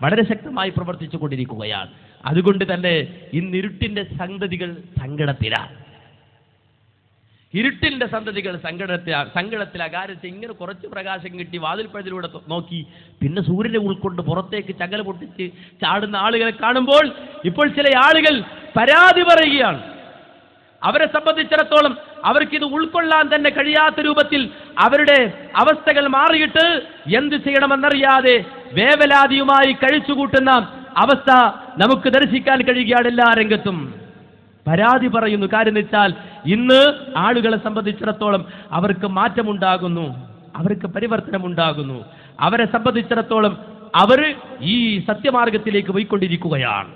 വളരെ ശക്തമായി പ്രവർത്തിച്ചു കൊണ്ടിരിക്കുകയാണ് അതുകൊണ്ട് തന്നെ ഇന്ന് ഇരുട്ടിന്റെ സന്തതികൾ സങ്കടത്തിലാണ് ഇരുട്ടിന്റെ സന്തതികൾ സങ്കടത്തിൽ സങ്കടത്തിൽ അകാരത്തെ ഇങ്ങനെ കുറച്ച് പ്രകാശം കിട്ടി വാതിൽപ്പഴത്തിലൂടെ തൊ- നോക്കി പിന്നെ സൂര്യനെ ഉൾക്കൊണ്ട് പുറത്തേക്ക് ചകല പൊട്ടിച്ച് ചാടുന്ന ആളുകളെ കാണുമ്പോൾ ഇപ്പോൾ ചില ആളുകൾ പരാതി പറയുകയാണ് അവരെ സംബന്ധിച്ചിടത്തോളം അവർക്കിത് ഉൾക്കൊള്ളാൻ തന്നെ കഴിയാത്ത രൂപത്തിൽ അവരുടെ അവസ്ഥകൾ മാറിയിട്ട് എന്ത് ചെയ്യണമെന്നറിയാതെ വേവലാതിയുമായി കഴിച്ചുകൂട്ടുന്ന അവസ്ഥ നമുക്ക് ദർശിക്കാൻ കഴിയുകയാണ് എല്ലാ രംഗത്തും പരാതി പറയുന്നു കാര്യം എന്ന് വെച്ചാൽ ഇന്ന് ആളുകളെ സംബന്ധിച്ചിടത്തോളം അവർക്ക് മാറ്റമുണ്ടാകുന്നു അവർക്ക് പരിവർത്തനമുണ്ടാകുന്നു അവരെ സംബന്ധിച്ചിടത്തോളം അവർ ഈ സത്യമാർഗത്തിലേക്ക് പോയിക്കൊണ്ടിരിക്കുകയാണ്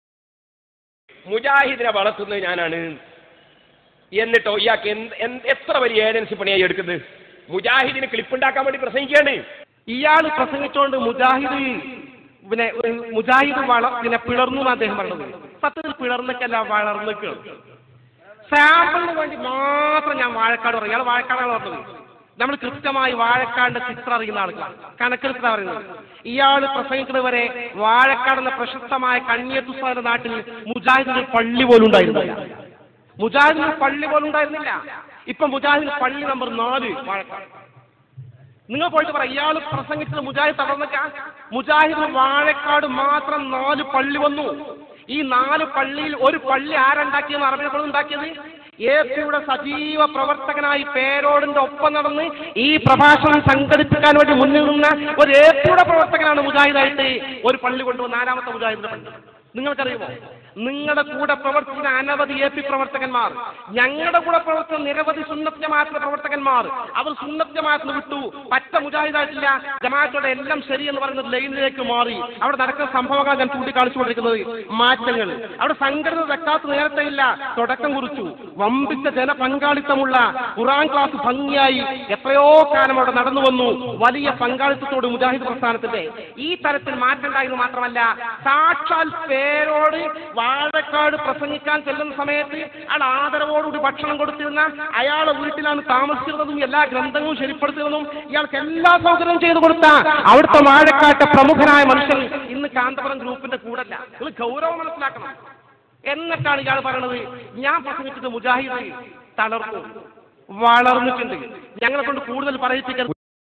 മുജാഹിദിനെ വളർത്തുന്നത് ഞാനാണ് എന്നിട്ടോ ഇയാൾക്ക് എന്ത് എന്ത് എത്ര വലിയ ഏജൻസി പണിയായി എടുക്കുന്നത് മുജാഹിദിന് ക്ലിപ്പുണ്ടാക്കാൻ വേണ്ടി പ്രസംഗിക്കുകയാണ് ഇയാൾ പ്രസംഗിച്ചുകൊണ്ട് മുജാഹിദ് പിന്നെ ഏഹ്, മുജാഹിദ് വള പിന്നെ പിളർന്നു എന്ന് അദ്ദേഹം പറഞ്ഞത് സത്യത്തിൽ പിളർന്നൊക്കെയല്ല വളർന്നിക്കണം സാമ്പിളിന് വേണ്ടി മാത്രം ഞാൻ വാഴക്കാട് പറയും ഇയാൾ വാഴക്കാടാണ് പറഞ്ഞത് നമ്മൾ കൃത്യമായി വാഴക്കാടിന്റെ ചിത്രം അറിയുന്ന ആളുകളാണ് കണക്കെടുത്ത പറയുന്നത് ഇയാൾ പ്രസംഗിക്കുന്നത് വരെ വാഴക്കാട് എന്ന പ്രശസ്തമായ കണ്ണിയത്തുസാന്റെ നാട്ടിൽ മുജാഹിദിന് പള്ളി പോലും ഉണ്ടായിരുന്നില്ല മുജാഹിദിന് പള്ളി പോലും ഉണ്ടായിരുന്നില്ല ഇപ്പൊ മുജാഹിദിന് പള്ളി നമ്പർ നാല് വാഴക്കാട് നിങ്ങൾ പോയിട്ട് പറ ഇയാൾ പ്രസംഗിച്ചത് മുജാഹിദ് തടർന്നൊക്കെ മുജാഹിദ് വാഴക്കാട് മാത്രം നാല് പള്ളി വന്നു ഈ നാല് പള്ളിയിൽ ഒരു പള്ളി ആരുണ്ടാക്കിയെന്ന് അറബികൾ ഉണ്ടാക്കിയത് എ പിയുടെ സജീവ പ്രവർത്തകനായി പേരോടിന്റെ ഒപ്പം നടന്ന് ഈ പ്രഭാഷണം സംഘടിപ്പിക്കാൻ വേണ്ടി മുന്നിൽ നിന്ന ഒരു എ പിയുടെ പ്രവർത്തകനാണ് മുജാഹിദായിട്ട് ഒരു പള്ളി കൊണ്ടുവന്ന നാലാമത്തെ മുജാഹിദിന്റെ പള്ളി നിങ്ങൾക്കറിയുമോ നിങ്ങളുടെ കൂടെ പ്രവർത്തിക്കുന്ന അനവധി എ പി പ്രവർത്തകന്മാർ ഞങ്ങളുടെ കൂടെ പ്രവർത്തിക്കുന്ന നിരവധി സുന്നത്ത് ജമാഅത്തിന്റെ പ്രവർത്തകന്മാർ അവർ സുന്നത്ത് ജമാഅത്തിന് വിട്ടു പറ്റ മുജാഹിദായിട്ടില്ല ജമാഅത്തോടെ എല്ലാം ശരി എന്ന് പറയുന്ന ലൈനിലേക്ക് മാറി അവിടെ നടക്കുന്ന സംഭവങ്ങൾ ഞാൻ ചൂണ്ടിക്കാണിച്ചുകൊണ്ടിരിക്കുന്നത് മാറ്റങ്ങൾ അവിടെ സംഘടന വെക്കാത്ത നേരത്തെ ഇല്ല തുടക്കം കുറിച്ചു വമ്പിച്ച ജനപങ്കാളിത്തമുള്ള ഖുറാൻ ക്ലാസ് ഭംഗിയായി എത്രയോ കാലം അവിടെ നടന്നു വന്നു വലിയ പങ്കാളിത്തത്തോട് മുജാഹിദ് പ്രസ്ഥാനത്തിന്റെ ഈ തരത്തിൽ മാറ്റമുണ്ടായെന്ന് മാത്രമല്ല സാക്ഷാൽ പേരോട് വാഴക്കാട് പ്രസംഗിക്കാൻ ചെല്ലുന്ന സമയത്ത് അയാൾ ആദരവോടുകൂടി ഭക്ഷണം കൊടുത്തിരുന്ന അയാളെ വീട്ടിലാണ് താമസിച്ചിരുന്നതും എല്ലാ ഗ്രന്ഥങ്ങളും ശരിപ്പെടുത്തിയതും ഇയാൾക്ക് എല്ലാ സൗകര്യവും ചെയ്തു കൊടുത്ത അവിടുത്തെ വാഴക്കാട്ടെ പ്രമുഖനായ മനുഷ്യൻ ഇന്ന് കാന്തപുരം ഗ്രൂപ്പിന്റെ കൂടല്ല നിങ്ങൾ ഗൗരവം മനസ്സിലാക്കണം എന്നിട്ടാണ് ഇയാൾ പറയണത് ഞാൻ പ്രസംഗിച്ചത് മുജാഹിദ് തളർന്നു വളർന്നിട്ടുണ്ട് ഞങ്ങളെ കൊണ്ട് കൂടുതൽ പറയിപ്പിക്കാൻ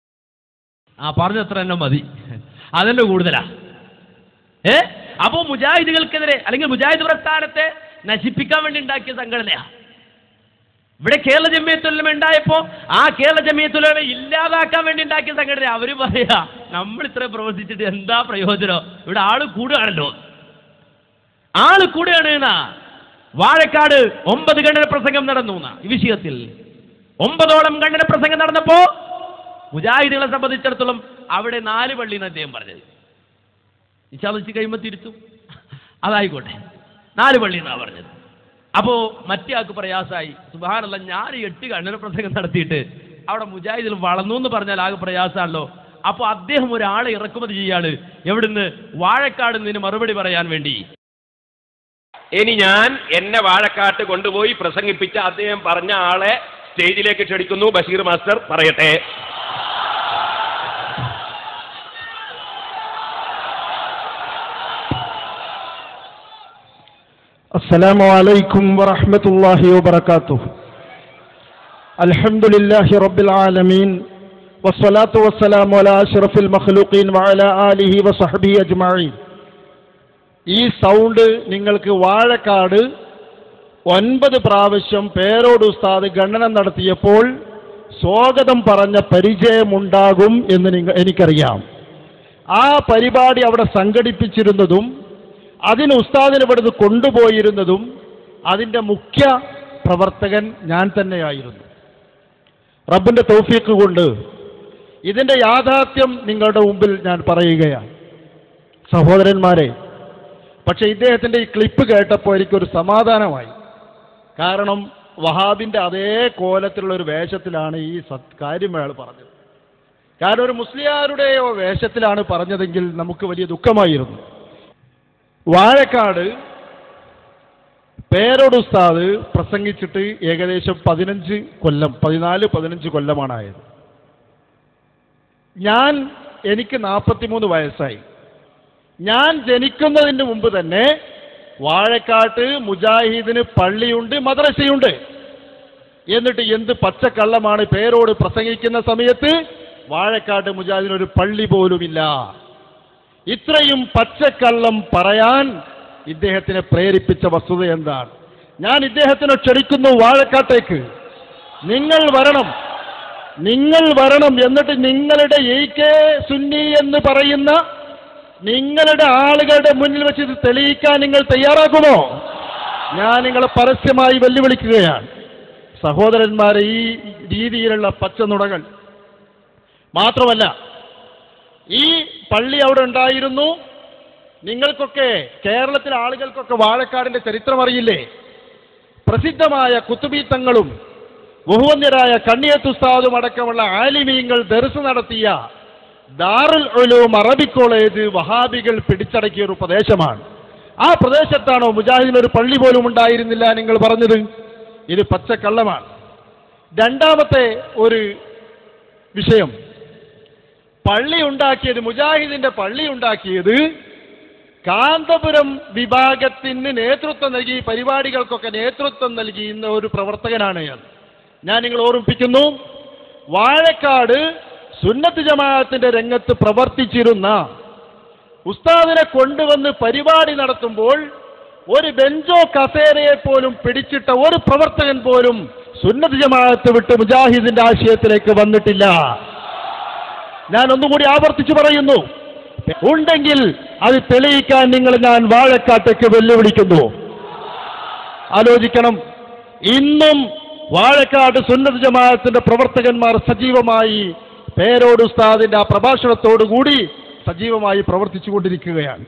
ആ പറഞ്ഞത്ര തന്നെ മതി അതന്നെ കൂടുതലാ ഏ അപ്പോ മുജാഹിദുകൾക്കെതിരെ അല്ലെങ്കിൽ മുജാഹിദ് പ്രസ്ഥാനത്തെ നശിപ്പിക്കാൻ വേണ്ടി ഉണ്ടാക്കിയ സംഘടനയാ ഇവിടെ കേരള ജമിയത്തുലമ ഉണ്ടായപ്പോ ആ കേരള ജമിയത്തുലമ ഇല്ലാതാക്കാൻ വേണ്ടി ഉണ്ടാക്കിയ സംഘടന അവര് പറയാ നമ്മൾ ഇത്ര പ്രവർത്തിച്ചിട്ട് എന്താ പ്രയോജനം ഇവിടെ ആള് കൂടുകയാണല്ലോ ആള് കൂടുകയാണ് എന്നാ വാഴക്കാട് ഒമ്പത് ഖണ്ഡന പ്രസംഗം നടന്നു എന്നാ ഈ വിഷയത്തിൽ ഒമ്പതോളം ഖണ്ഡന പ്രസംഗം നടന്നപ്പോ മുജാഹിദുകളെ സംബന്ധിച്ചിടത്തോളം അവിടെ നാല് പള്ളി എന്ന് അദ്ദേഹം പറഞ്ഞത് വിശാദിച്ച് കഴിയുമ്പോൾ തിരുത്തും അതായിക്കോട്ടെ നാല് പള്ളി എന്നാ പറഞ്ഞത് അപ്പോ മറ്റേ ആൾക്ക് പ്രയാസമായി സുബാനല്ല ഞാൻ എട്ട് കണ്ണന പ്രസംഗം നടത്തിയിട്ട് അവിടെ മുജാഹിദിൽ വളർന്നു എന്ന് പറഞ്ഞാൽ ആകെ പ്രയാസമാണല്ലോ അപ്പോൾ അദ്ദേഹം ഒരാളെ ഇറക്കുമതി ചെയ്യാണ് എവിടുന്ന് വാഴക്കാട് നിന്ന് മറുപടി പറയാൻ വേണ്ടി ഇനി ഞാൻ എന്നെ വാഴക്കാട്ട് കൊണ്ടുപോയി പ്രസംഗിപ്പിച്ച അദ്ദേഹം പറഞ്ഞ ആളെ സ്റ്റേജിലേക്ക് ക്ഷണിക്കുന്നു ബഷീർ മാസ്റ്റർ പറയട്ടെ السلام عليكم ورحمة الله وبركاته الحمد لله رب العالمين والصلاة والسلام على أشرف المخلوقين وعلى آله وصحبه أجمعين ഈ സൗണ്ട് നിങ്ങൾക്ക് വാഴക്കാട് ഒൻപത് പ്രാവശ്യം പേരോട് ഉസ്താദ് ഗണനം നടത്തിയപ്പോൾ സ്വാഗതം പറഞ്ഞ പരിചയമുണ്ടാകും എന്ന് നിങ്ങ എനിക്കറിയാം ആ പരിപാടി അവിടെ സംഘടിപ്പിച്ചിരുന്നതും അതിന് ഉസ്താദിനെ ഇവിടുന്ന് കൊണ്ടുപോയിരുന്നതും അതിൻ്റെ മുഖ്യ പ്രവർത്തകൻ ഞാൻ തന്നെയായിരുന്നു റബ്ബിൻ്റെ തൗഫീക്ക് കൊണ്ട് ഇതിൻ്റെ യാഥാർത്ഥ്യം നിങ്ങളുടെ മുമ്പിൽ ഞാൻ പറയുകയാണ് സഹോദരന്മാരെ പക്ഷെ ഇദ്ദേഹത്തിൻ്റെ ഈ ക്ലിപ്പ് കേട്ടപ്പോൾ എനിക്കൊരു സമാധാനമായി കാരണം വഹാബിൻ്റെ അതേ കോലത്തിലുള്ള ഒരു വേഷത്തിലാണ് ഈ സത് കാര്യം അയാൾ പറഞ്ഞത് കാരണം ഒരു മുസ്ലിയാരുടെയോ വേഷത്തിലാണ് പറഞ്ഞതെങ്കിൽ നമുക്ക് വലിയ ദുഃഖമായിരുന്നു വാഴക്കാട് പേരോട് ഉസ്താദ് പ്രസംഗിച്ചിട്ട് ഏകദേശം പതിനഞ്ച് കൊല്ലം പതിനാല് പതിനഞ്ച് കൊല്ലമാണ് ആയത് ഞാൻ എനിക്ക് നാൽപ്പത്തിമൂന്ന് വയസ്സായി ഞാൻ ജനിക്കുന്നതിന് മുമ്പ് തന്നെ വാഴക്കാട്ട് മുജാഹിദിന് പള്ളിയുണ്ട് മദ്രസയുണ്ട് എന്നിട്ട് എന്ത് പച്ചക്കള്ളമാണ് പേരോട് പ്രസംഗിക്കുന്ന സമയത്ത് വാഴക്കാട്ട് മുജാഹിദിന് ഒരു പള്ളി പോലുമില്ല ഇത്രയും പച്ചക്കള്ളം പറയാൻ ഇദ്ദേഹത്തിനെ പ്രേരിപ്പിച്ച വസ്തുത എന്താണ് ഞാൻ ഇദ്ദേഹത്തിനെ ക്ഷണിക്കുന്നു വാഴക്കാട്ടേക്ക് നിങ്ങൾ വരണം നിങ്ങൾ വരണം എന്നിട്ട് നിങ്ങളുടെ എ കെ സുന്നി എന്ന് പറയുന്ന നിങ്ങളുടെ ആളുകളുടെ മുന്നിൽ വെച്ച് ഇത് തെളിയിക്കാൻ നിങ്ങൾ തയ്യാറാകുമോ ഞാൻ നിങ്ങളെ പരസ്യമായി വെല്ലുവിളിക്കുകയാണ് സഹോദരന്മാരെ ഈ രീതിയിലുള്ള പച്ചനുടകൾ മാത്രമല്ല ഈ പള്ളി അവിടെ ഉണ്ടായിരുന്നു നിങ്ങൾക്കൊക്കെ കേരളത്തിലെ ആളുകൾക്കൊക്കെ വാഴക്കാടിന്റെ ചരിത്രം അറിയില്ലേ പ്രസിദ്ധമായ കുത്തുബീത്തങ്ങളും ബഹുവന്യരായ കണ്ണിയത്തുസ്താദും അടക്കമുള്ള ആലിമീങ്ങൾ ദർസ് നടത്തിയ ദാറുൽ ഉലൂം അറബി കോളേജ് വഹാബികൾ പിടിച്ചടക്കിയ ഒരു പ്രദേശമാണ് ആ പ്രദേശത്താണോ മുജാഹിദിന് ഒരു പള്ളി പോലും ഉണ്ടായിരുന്നില്ല നിങ്ങൾ പറഞ്ഞത് ഇത് പച്ചക്കള്ളമാണ് രണ്ടാമത്തെ ഒരു വിഷയം പള്ളി ഉണ്ടാക്കിയത് മുജാഹിദിന്റെ പള്ളി ഉണ്ടാക്കിയത് കാന്തപുരം വിഭാഗത്തിന് നേതൃത്വം നൽകി ഈ പരിപാടികൾക്കൊക്കെ നേതൃത്വം നൽകിയിരുന്ന ഒരു പ്രവർത്തകനാണ് ഞാൻ ഞാൻ നിങ്ങൾ ഓർമ്മിപ്പിക്കുന്നു വാഴക്കാട് സുന്നത്ത് ജമാഅത്തിന്റെ രംഗത്ത് പ്രവർത്തിച്ചിരുന്ന ഉസ്താദിനെ കൊണ്ടുവന്ന് പരിപാടി നടത്തുമ്പോൾ ഒരു ബെഞ്ചോ കസേരയെ പോലും പിടിച്ചിട്ട ഒരു പ്രവർത്തകൻ പോലും സുന്നത്ത് ജമാഅത്ത് വിട്ട് മുജാഹിദിന്റെ ആശയത്തിലേക്ക് വന്നിട്ടില്ല ഞാൻ ഒന്നുകൂടി ആവർത്തിച്ചു പറയുന്നു ഉണ്ടെങ്കിൽ അത് തെളിയിക്കാൻ നിങ്ങൾ ഞാൻ വാഴക്കാട്ടേക്ക് വെല്ലുവിളിക്കുന്നു ആലോചിക്കണം ഇന്നും വാഴക്കാട് സുന്നത്ത് ജമാഅത്തിന്റെ പ്രവർത്തകന്മാർ സജീവമായി പേരോട് ഉസ്താദിന്റെ ആ പ്രഭാഷണത്തോടു കൂടി സജീവമായി പ്രവർത്തിച്ചുകൊണ്ടിരിക്കുകയാണ്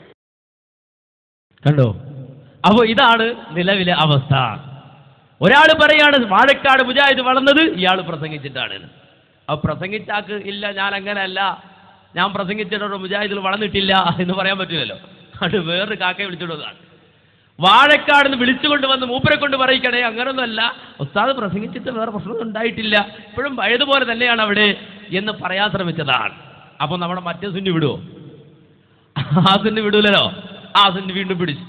കണ്ടോ അപ്പൊ ഇതാണ് നിലവിലെ അവസ്ഥ ഒരാൾ പറയാണ് വാഴക്കാട് മുജാഹിദ് വളർന്നത് ഇയാൾ പ്രസംഗിച്ചിട്ടാണ് അപ്പൊ പ്രസംഗിച്ചാക്ക് ഇല്ല ഞാൻ അങ്ങനെയല്ല ഞാൻ പ്രസംഗിച്ചിട്ടോ മുജാഹിദിൽ വളർന്നിട്ടില്ല എന്ന് പറയാൻ പറ്റില്ലല്ലോ അത് വേറൊരു കാക്കയെ വിളിച്ചിടുന്നതാണ് വാഴക്കാട് നിന്ന് വിളിച്ചുകൊണ്ട് വന്ന് മൂപ്പരെ കൊണ്ട് പറയിക്കണേ അങ്ങനൊന്നുമല്ല ഉസ്താദ് പ്രസംഗിച്ചിട്ട് വേറെ പ്രശ്നമൊന്നും ഉണ്ടായിട്ടില്ല ഇപ്പോഴും പഴയതുപോലെ തന്നെയാണ് അവിടെ എന്ന് പറയാൻ ശ്രമിച്ചതാണ് അപ്പൊ നമ്മുടെ മറ്റേ സുന്നി വിടുവോ ആ സുന്നി വിടൂലല്ലോ ആ സുന്നി വീണ്ടും പിടിച്ചു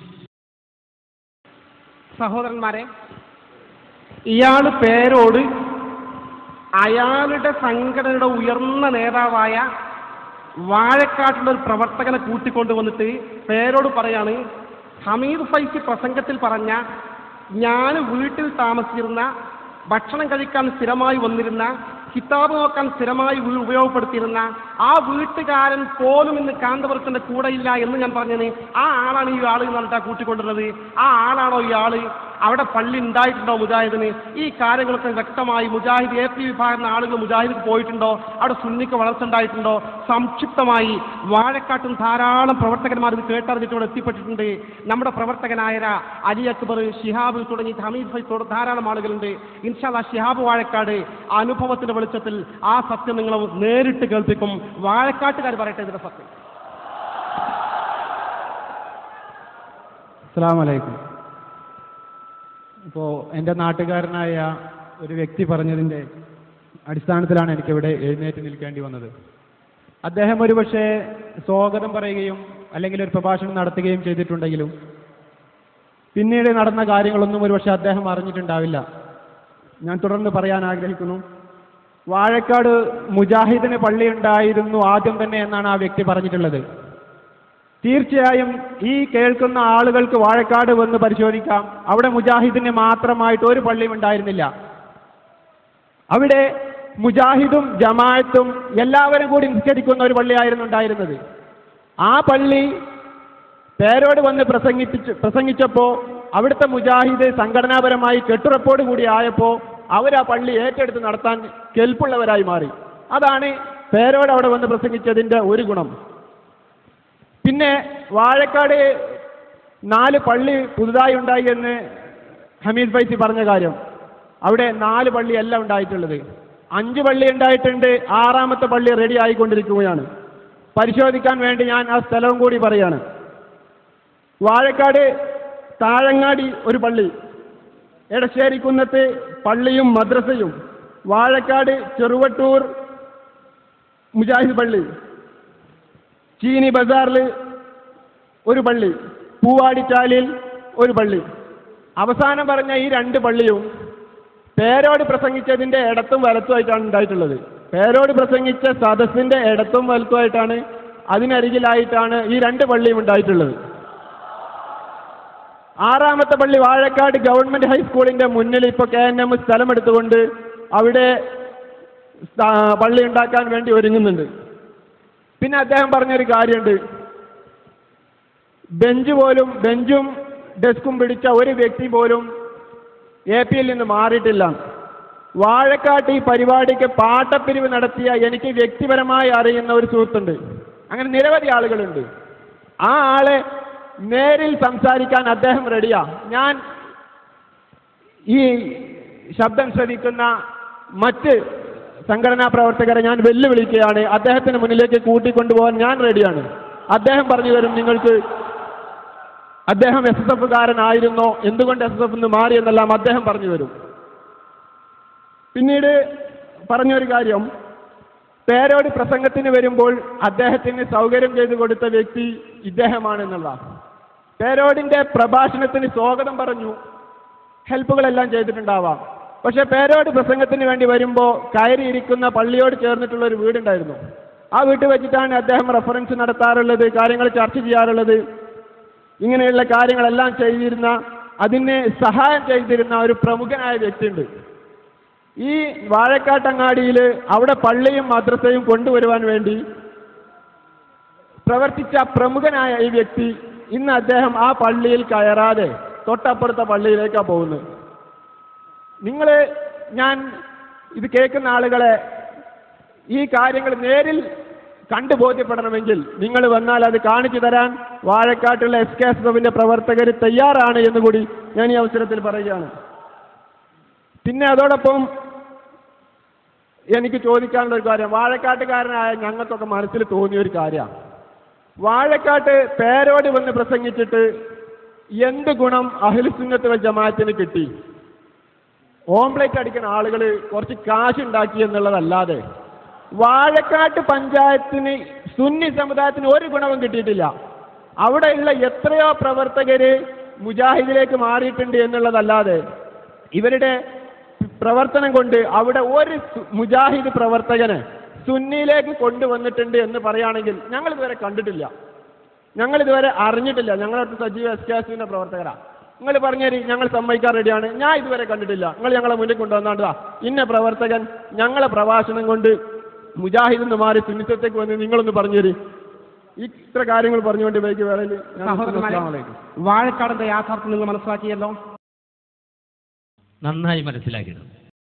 സഹോദരന്മാരെ ഇയാൾ പേരോട് അയാളുടെ സംഘടനയുടെ ഉയർന്ന നേതാവായ വാഴക്കാട്ടിലെ ഒരു പ്രവർത്തകനെ കൂട്ടിക്കൊണ്ട് വന്നിട്ട് പേരോട് പറയാണ് ഹമീദ് ഫൈസി പ്രസംഗത്തിൽ പറഞ്ഞ ഞാൻ വീട്ടിൽ താമസിച്ചിരുന്ന ഭക്ഷണം കഴിക്കാൻ സ്ഥിരമായി വന്നിരുന്ന കിതാബ് നോക്കാൻ സ്ഥിരമായി വീ- ഉപയോഗപ്പെടുത്തിയിരുന്ന ആ വീട്ടുകാരൻ പോലും ഇന്ന് കാന്തപുരത്തിന്റെ കൂടെയില്ല എന്ന് ഞാൻ പറഞ്ഞത് ആ ആളാണ് ഈ ആള് എന്ന് പറഞ്ഞിട്ടാ കൂട്ടിക്കൊണ്ടുവരുന്നത് ആ ആളാണോ ഈ ആള് അവിടെ പള്ളി ഉണ്ടായിട്ടുണ്ടോ മുജാഹിദിന് ഈ കാര്യങ്ങളൊക്കെ വ്യക്തമായി മുജാഹിദ് എ പി വിഭാഗം ആളുകൾ മുജാഹിദിന് പോയിട്ടുണ്ടോ അവിടെ സുന്നിക്ക് വളർച്ച ഉണ്ടായിട്ടുണ്ടോ സംക്ഷിപ്തമായി വാഴക്കാട്ടും ധാരാളം പ്രവർത്തകന്മാർ ഇത് കേട്ടറിഞ്ഞിട്ട് ഇവിടെ എത്തിപ്പെട്ടിട്ടുണ്ട് നമ്മുടെ പ്രവർത്തകനായ ര- അലി അക്ബർ ഷിഹാബ് തുടങ്ങി ഹമീദ് ഫൈ തുട- ധാരാളം ആളുകളുണ്ട് ഇൻഷാല്ല ഷിഹാബ് വാഴക്കാട് ആ അനുഭവത്തിന്റെ വെളിച്ചത്തിൽ ആ സത്യം നിങ്ങൾ നേരിട്ട് കേൾപ്പിക്കും വാഴക്കാട്ടുകാർ പറയട്ടെ ഇതിന്റെ സത്യം അസ്സാം വലൈക്കും ഇപ്പോൾ എൻ്റെ നാട്ടുകാരനായ ഒരു വ്യക്തി പറഞ്ഞതിൻ്റെ അടിസ്ഥാനത്തിലാണ് എനിക്കിവിടെ എഴുന്നേറ്റ് നിൽക്കേണ്ടി വന്നത് അദ്ദേഹം ഒരുപക്ഷെ സ്വാഗതം പറയുകയും അല്ലെങ്കിൽ ഒരു പ്രഭാഷണം നടത്തുകയും ചെയ്തിട്ടുണ്ടെങ്കിലും പിന്നീട് നടന്ന കാര്യങ്ങളൊന്നും ഒരുപക്ഷെ അദ്ദേഹം അറിഞ്ഞിട്ടുണ്ടാവില്ല ഞാൻ തുടർന്ന് പറയാൻ ആഗ്രഹിക്കുന്നു വാഴക്കാട് മുജാഹിദിന് പള്ളി ഉണ്ടായിരുന്നു ആദ്യം തന്നെ എന്നാണ് ആ വ്യക്തി പറഞ്ഞിട്ടുള്ളത് തീർച്ചയായും ഈ കേൾക്കുന്ന ആളുകൾക്ക് വാഴക്കാട് വന്ന് പരിശോധിക്കാം അവിടെ മുജാഹിദിന് മാത്രമായിട്ട് ഒരു പള്ളിയും ഉണ്ടായിരുന്നില്ല അവിടെ മുജാഹിദും ജമാഅത്തും എല്ലാവരും കൂടി നിസ്കരിക്കുന്ന ഒരു പള്ളിയായിരുന്നു ഉണ്ടായിരുന്നത് ആ പള്ളി പേരോട് വന്ന് പ്രസംഗിപ്പിച്ച് പ്രസംഗിച്ചപ്പോൾ അവിടുത്തെ മുജാഹിദ് സംഘടനാപരമായി കെട്ടുറപ്പോട് കൂടി ആയപ്പോൾ അവർ ആ പള്ളി ഏറ്റെടുത്ത് നടത്താൻ കെൽപ്പുള്ളവരായി മാറി അതാണ് പേരോട് അവിടെ വന്ന് പ്രസംഗിച്ചതിൻ്റെ ഒരു ഗുണം പിന്നെ വാഴക്കാട് നാല് പള്ളി പുതുതായി ഉണ്ടായി എന്ന് ഹമീദ് ഫൈസി പറഞ്ഞ കാര്യം അവിടെ നാല് പള്ളിയല്ല ഉണ്ടായിട്ടുള്ളത് അഞ്ച് പള്ളി ഉണ്ടായിട്ടുണ്ട് ആറാമത്തെ പള്ളി റെഡി ആയിക്കൊണ്ടിരിക്കുകയാണ് പരിശോധിക്കാൻ വേണ്ടി ഞാൻ ആ സ്ഥലവും കൂടി പറയാണ് വാഴക്കാട് താഴങ്ങാടി ഒരു പള്ളി എടശ്ശേരി കുന്നത്ത് പള്ളിയും മദ്രസയും വാഴക്കാട് ചെറുവട്ടൂർ മുജാഹിദ് പള്ളി ചീനി ബസാറിൽ ഒരു പള്ളി പൂവാടിച്ചാലിൽ ഒരു പള്ളി അവസാനം പറഞ്ഞ ഈ രണ്ട് പള്ളിയും പേരോട് പ്രസംഗിച്ചതിന്റെ ഇടത്തും വലത്തുമായിട്ടാണ് ഉണ്ടായിട്ടുള്ളത് പേരോട് പ്രസംഗിച്ച സദസ്സിന്റെ ഇടത്തും വലത്തുമായിട്ടാണ് അതിനരികിലായിട്ടാണ് ഈ രണ്ട് പള്ളിയും ഉണ്ടായിട്ടുള്ളത് ആറാമത്തെ പള്ളി വാഴക്കാട് ഗവൺമെന്റ് ഹൈസ്കൂളിന്റെ മുന്നിൽ ഇപ്പോൾ കെ എൻ എം സ്ഥലമെടുത്തുകൊണ്ട് അവിടെ സ്ഥാ- പള്ളി ഉണ്ടാക്കാൻ വേണ്ടി ഒരുങ്ങുന്നുണ്ട് പിന്നെ അദ്ദേഹം പറഞ്ഞൊരു കാര്യമുണ്ട് ബെഞ്ച് പോലും ബെഞ്ചും ഡെസ്കും പിടിച്ച ഒരു വ്യക്തി പോലും എ പിയിൽ നിന്ന് മാറിയിട്ടില്ല വാഴക്കാട്ട് ഈ പരിപാടിക്ക് പാട്ടപ്പിരിവ് നടത്തിയ എനിക്ക് വ്യക്തിപരമായി അറിയുന്ന ഒരു സുഹൃത്തുണ്ട് അങ്ങനെ നിരവധി ആളുകളുണ്ട് ആ ആളെ നേരിൽ സംസാരിക്കാൻ അദ്ദേഹം റെഡിയാ ഞാൻ ഈ ശബ്ദം ശ്രവിക്കുന്ന മറ്റ് സംഘടനാ പ്രവർത്തകരെ ഞാൻ വെല്ലുവിളിക്കുകയാണ് അദ്ദേഹത്തിന് മുന്നിലേക്ക് കൂട്ടിക്കൊണ്ടുപോകാൻ ഞാൻ റെഡിയാണ് അദ്ദേഹം പറഞ്ഞു തരും നിങ്ങൾക്ക് അദ്ദേഹം എസ് എസ് എഫുകാരനായിരുന്നോ എന്തുകൊണ്ട് എസ് എസ് എഫ് നിന്ന് മാറി എന്നെല്ലാം അദ്ദേഹം പറഞ്ഞു തരും പിന്നീട് പറഞ്ഞൊരു കാര്യം പേരോട് പ്രസംഗത്തിന് വരുമ്പോൾ അദ്ദേഹത്തിന് സൗകര്യം ചെയ്തു കൊടുത്ത വ്യക്തി ഇദ്ദേഹമാണെന്നുള്ള പേരോടിന്റെ പ്രഭാഷണത്തിന് സ്വാഗതം പറഞ്ഞു ഹെൽപ്പുകളെല്ലാം ചെയ്തിട്ടുണ്ടാവാം പക്ഷെ പേരോട് പ്രസംഗത്തിന് വേണ്ടി വരുമ്പോൾ കയറിയിരിക്കുന്ന പള്ളിയോട് ചേർന്നിട്ടുള്ള ഒരു വീടുണ്ടായിരുന്നു ആ വീട്ടിൽ വെച്ചിട്ടാണ് അദ്ദേഹം റെഫറൻസ് നടത്താറുള്ളത് കാര്യങ്ങൾ ചർച്ച ചെയ്യാറുള്ളത് ഇങ്ങനെയുള്ള കാര്യങ്ങളെല്ലാം ചെയ്തിരുന്ന അതിന് സഹായം ചെയ്തിരുന്ന ഒരു പ്രമുഖനായ വ്യക്തിയുണ്ട് ഈ വാഴക്കാട്ടങ്ങാടിയിൽ അവിടെ പള്ളിയും മദ്രസയും കൊണ്ടുവരുവാൻ വേണ്ടി പ്രവർത്തിച്ച പ്രമുഖനായ ഈ വ്യക്തി ഇന്ന് അദ്ദേഹം ആ പള്ളിയിൽ കയറാതെ തൊട്ടപ്പുറത്തെ പള്ളിയിലേക്കാണ് പോകുന്നത് നിങ്ങൾ ഞാൻ ഇത് കേൾക്കുന്ന ആളുകളെ ഈ കാര്യങ്ങൾ നേരിൽ കണ്ടു ബോധ്യപ്പെടണമെങ്കിൽ നിങ്ങൾ വന്നാൽ അത് കാണിച്ചു തരാൻ വാഴക്കാട്ടുള്ള എസ് കെ എസ് എഫിന്റെ പ്രവർത്തകർ തയ്യാറാണ് എന്ന് കൂടി ഞാൻ ഈ അവസരത്തിൽ പറയുകയാണ് പിന്നെ അതോടൊപ്പം എനിക്ക് ചോദിക്കാനുള്ള ഒരു കാര്യം വാഴക്കാട്ടുകാരനായ ഞങ്ങൾക്കൊക്കെ മനസ്സിൽ തോന്നിയ ഒരു കാര്യമാണ് വാഴക്കാട്ട് പേരോട് വന്ന് പ്രസംഗിച്ചിട്ട് എന്ത് ഗുണം അഹിൽസുന്നത്ത് വൽ ജമാഅത്തിന് കിട്ടി ഓംപ്ലേറ്റ് അടിക്കുന്ന ആളുകൾ കുറച്ച് കാശ് ഉണ്ടാക്കി എന്നുള്ളതല്ലാതെ വാഴക്കാട്ട് പഞ്ചായത്തിന് സുന്നി സമുദായത്തിന് ഒരു ഗുണവും കിട്ടിയിട്ടില്ല അവിടെയുള്ള എത്രയോ പ്രവർത്തകര് മുജാഹിദിലേക്ക് മാറിയിട്ടുണ്ട് എന്നുള്ളതല്ലാതെ ഇവരുടെ പ്രവർത്തനം കൊണ്ട് അവിടെ ഒരു സു- മുജാഹിദ് പ്രവർത്തകന് സുന്നിയിലേക്ക് കൊണ്ടുവന്നിട്ടുണ്ട് എന്ന് പറയുകയാണെങ്കിൽ ഞങ്ങൾ ഇതുവരെ കണ്ടിട്ടില്ല ഞങ്ങൾ ഇതുവരെ അറിഞ്ഞിട്ടില്ല ഞങ്ങളടുത്ത് സജീവ എസ് കെ എസിന്റെ പ്രവർത്തകരാ നിങ്ങൾ പറഞ്ഞേരി ഞങ്ങൾ സമ്മതിക്കാൻ റെഡിയാണ് ഞാൻ ഇതുവരെ കണ്ടിട്ടില്ല നിങ്ങൾ ഞങ്ങളെ മുന്നിൽ കൊണ്ടുവന്നാണ്ടാ ഇന്ന പ്രവർത്തകൻ ഞങ്ങളെ പ്രഭാഷണം കൊണ്ട് മുജാഹിദ് എന്ന് മാറി സുന്നിത്തത്തേക്ക് വന്ന് നിങ്ങളൊന്ന് പറഞ്ഞേരി ഈ ഇത്ര കാര്യങ്ങൾ പറഞ്ഞുകൊണ്ട് ഇവയ്ക്ക് വേറെ സഹോദരന്മാരെ വാഴക്കാടിന്റെ യാഥാർത്ഥ്യം നിങ്ങൾ മനസ്സിലാക്കിയല്ലോ നന്നായി മനസ്സിലാക്കിയിട്ടുണ്ട്